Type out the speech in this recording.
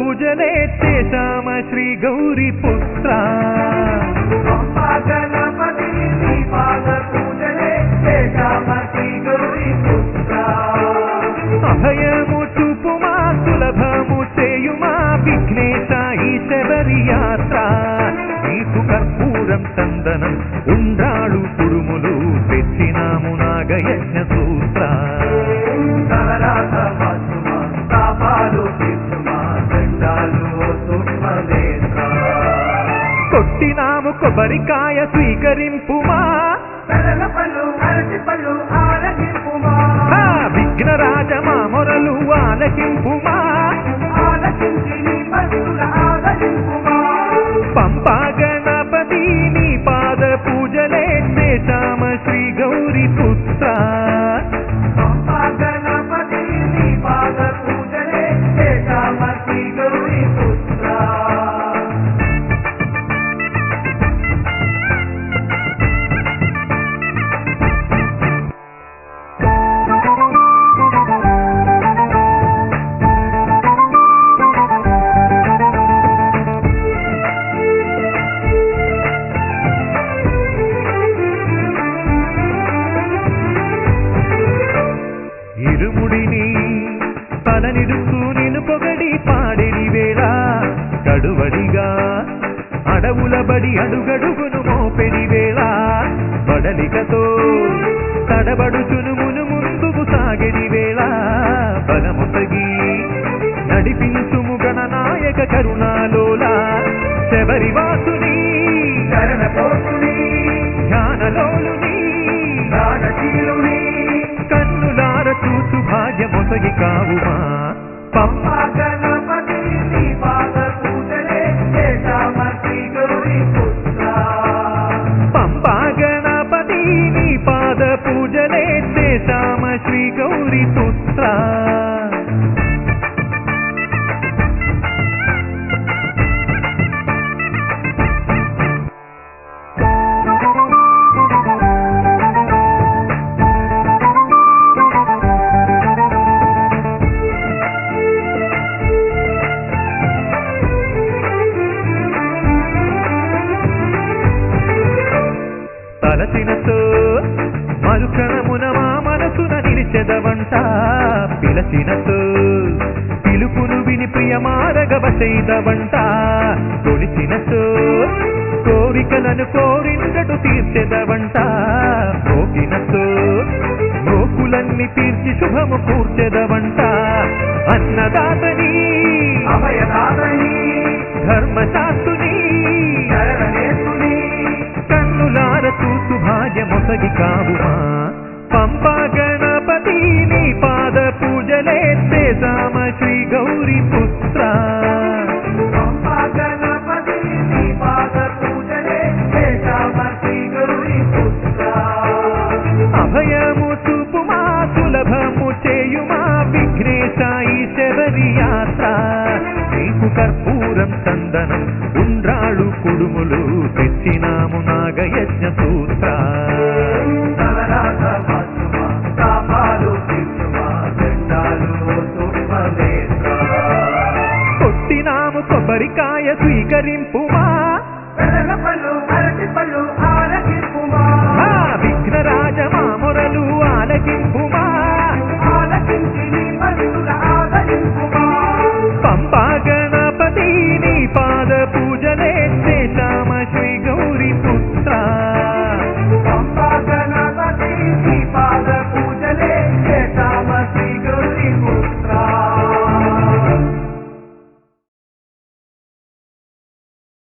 పూజలే చేశామ శ్రీ గౌరీ పుత్ర పంపా గణపతి నీ పాద పూజలే చేశామ శ్రీ గౌరీ పుత్ర అభయము చూపుమా సులభము చేయుమా విఘ్నేశ ఈశ్వరి యాత్ర నీకు కర్పూరం చందనం ఉండ్రాళ్ళు కుడుములు తెచ్చినాము నాగయజ్ఞ సూత్ర తలరాత వాసుమా పాపాలు తీర్చుమా దండాలు సూక్ష్మనేత్ర కొట్టినాము కొబ్బరికాయ స్వీకరింపుమా పెరగ పళ్ళు అరటి పళ్ళు ఆలకింపుమా ఆ విఘ్నరాజ మా మొరలు ఆలకింపుమా ఆలకించి నీ భక్తుల ఆదరింపుమా పంపా గణపతి నీ పాద పూజలే చేశామ శ్రీ గౌరీ పుత్ర పంపా గణపతి నీ పాద పూజలే చేశామ శ్రీ గౌరీ పుత్ర ఇరుముడిని తలనిరుస్తూ నిన్ను పొగడి పాడిని వేళ గడువడిగా అడవుల బడి అడుగడుగును మోపెడి వేళ బడలికతో తడబడుచును మును ముందుకు సాగెడి వేళ బలముసగి నడిపించుము గణనాయక కరుణాలోల శబరివాసుని శరణ కోసుని ధ్యానలోలుని దానశీలుని కన్నులార చూసు భాగ్యమొసగి కావుమా పంప పంపా గణపతి నీ పాద పూజలే చేశామ శ్రీ గౌరీ పుత్ర పంపా గణపతి నీ పాద పూజలే చేశామ శ్రీ గౌరీ పుత్ర తలసినతో మరుక్షణమున మా మనసున నిలిచెదవంట పిలచినతో పిలుపును విని ప్రియమారగవశైదవంట కొలిచినతో కోరికలను కోరిందటు తీర్చెదవంట మోగినతో మోకులన్నీ తీర్చి శుభము కూర్చెదవంట అన్నదాతని అభయదాతని ధర్మశాస్త్రుని శరణనేతుని కన్నులార చూసు భాగ్యమొసగి కావుమా పంపా గణపతి నీ పాద పూజలే చేశామ శ్రీ గౌరీ పుత్ర పంపా గణపతి నీ పాద పూజలే చేశామ శ్రీ గౌరీ పుత్ర అభయము చూపుమా సులభము చేయుమా విఘ్నేశ ఈశ్వరి యాత్ర నీకు కర్పూరం చందనం ఉండ్రాళ్ళు కుడుములు తెచ్చినాము నాగయజ్ఞ సూత్ర తలరాత వాసుమా పాపాలు తీర్చుమా దండాలు సూక్ష్మనేత్ర కొట్టినాము కొబ్బరికాయ స్వీకరింపుమా పెరగ పళ్ళు